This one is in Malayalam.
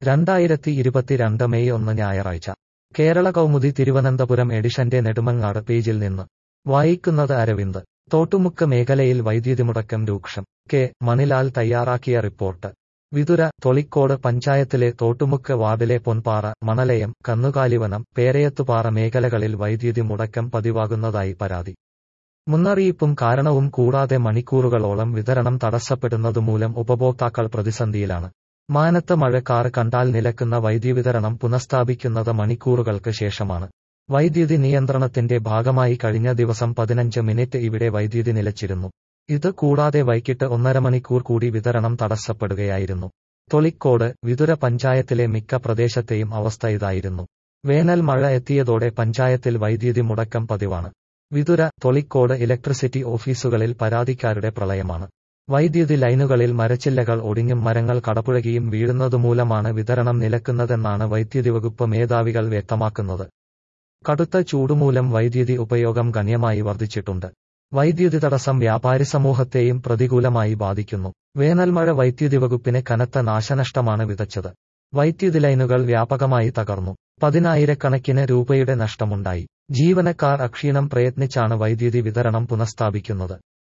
രണ്ടായിരത്തി ഇരുപത്തിരണ്ട് മെയ് ഒന്ന് ഞായറാഴ്ച കേരള കൗമുദി തിരുവനന്തപുരം എഡിഷന്റെ നെടുമങ്ങാട് പേജിൽ നിന്ന് വായിക്കുന്നത് അരവിന്ദ് തോട്ടുമുക്ക് മേഖലയിൽ വൈദ്യുതി മുടക്കം രൂക്ഷം കെ മണിലാൽ തയ്യാറാക്കിയ റിപ്പോർട്ട് വിതുര തൊളിക്കോട് പഞ്ചായത്തിലെ തോട്ടുമുക്ക് വാർഡിലെ പൊൻപാറ മണലയം കന്നുകാലിവനം പേരയത്തുപാറ മേഖലകളിൽ വൈദ്യുതി മുടക്കം പതിവാകുന്നതായി പരാതി മുന്നറിയിപ്പും കാരണവും കൂടാതെ മണിക്കൂറുകളോളം വിതരണം തടസ്സപ്പെടുന്നതുമൂലം ഉപഭോക്താക്കൾ പ്രതിസന്ധിയിലാണ് മാനത്ത് മഴക്കാർ കണ്ടാൽ നിലക്കുന്ന വൈദ്യുതി വിതരണം പുനഃസ്ഥാപിക്കുന്നത് മണിക്കൂറുകൾക്ക് ശേഷമാണ് വൈദ്യുതി നിയന്ത്രണത്തിന്റെ ഭാഗമായി കഴിഞ്ഞ ദിവസം പതിനഞ്ച് മിനിറ്റ് ഇവിടെ വൈദ്യുതി നിലച്ചിരുന്നു ഇത് കൂടാതെ വൈകിട്ട് ഒന്നര മണിക്കൂർ കൂടി വിതരണം തടസ്സപ്പെടുകയായിരുന്നു തൊളിക്കോട് വിതുര പഞ്ചായത്തിലെ മിക്ക പ്രദേശത്തെയും അവസ്ഥ ഇതായിരുന്നു വേനൽ മഴ എത്തിയതോടെ പഞ്ചായത്തിൽ വൈദ്യുതി മുടക്കം പതിവാണ് വിതുര തൊളിക്കോട് ഇലക്ട്രിസിറ്റി ഓഫീസുകളിൽ പരാതിക്കാരുടെ പ്രളയമാണ് വൈദ്യുതി ലൈനുകളിൽ മരച്ചില്ലകൾ ഒടിഞ്ഞും മരങ്ങൾ കടപുഴകിയും വീഴുന്നതുമൂലമാണ് വിതരണം നിലക്കുന്നതെന്നാണ് വൈദ്യുതി വകുപ്പ് മേധാവികൾ വ്യക്തമാക്കുന്നത് കടുത്ത ചൂടുമൂലം വൈദ്യുതി ഉപയോഗം ഗണ്യമായി വർദ്ധിച്ചിട്ടുണ്ട് വൈദ്യുതി തടസ്സം വ്യാപാരി സമൂഹത്തെയും പ്രതികൂലമായി ബാധിക്കുന്നു വേനൽമഴ വൈദ്യുതി വകുപ്പിന് കനത്ത നാശനഷ്ടമാണ് വിതച്ചത് വൈദ്യുതി ലൈനുകൾ വ്യാപകമായി തകർന്നു പതിനായിരക്കണക്കിന് രൂപയുടെ നഷ്ടമുണ്ടായി ജീവനക്കാർ അക്ഷീണം പ്രയത്നിച്ചാണ് വൈദ്യുതി വിതരണം പുനഃസ്ഥാപിക്കുന്നത്